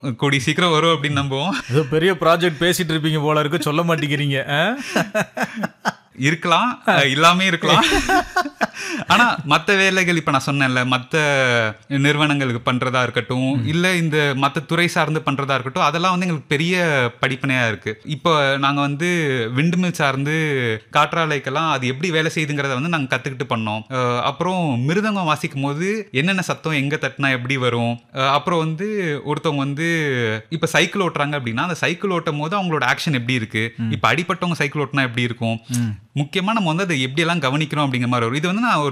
கூடி சீக்கிரம் வரும் அப்படின்னு நம்புவோம் ஏதோ பெரிய ப்ராஜெக்ட் பேசிட்டு இருப்பீங்க போல இருக்கு சொல்ல மாட்டேங்கிறீங்க ஆ? இருக்கலாம் அஹ் இல்லாமே இருக்கலாம் ஆனா மத்த வேலைகள் இப்ப நான் சொன்னேன்ல மத்த நிறுவனங்களுக்கு பண்றதா இருக்கட்டும் இல்ல இந்த மத்த துறை சார்ந்து பண்றதா இருக்கட்டும் அதெல்லாம் வந்து எங்களுக்கு பெரிய படிப்பனையா இருக்கு இப்போ நாங்க வந்து விண்டுமில் சார்ந்து காற்றாலைக்கெல்லாம் அது எப்படி வேலை செய்யுதுங்கிறத வந்து நாங்க கத்துக்கிட்டு பண்ணோம் அஹ் அப்புறம் மிருதங்கம் வாசிக்கும் போது என்னென்ன சத்தம் எங்க தட்டினா எப்படி வரும் அஹ் அப்புறம் வந்து ஒருத்தவங்க வந்து இப்ப சைக்கிள் ஓட்டுறாங்க அப்படின்னா அந்த சைக்கிள் ஓட்டும் போது அவங்களோட ஆக்ஷன் எப்படி இருக்கு இப்ப அடிப்பட்டவங்க சைக்கிள் ஓட்டினா எப்படி இருக்கும் முக்கியமா நம்ம வந்து அதை எப்படி எல்லாம் கவனிக்கிறோம் அப்படிங்கிற மாதிரி வரும் இது வந்து நான் ஒரு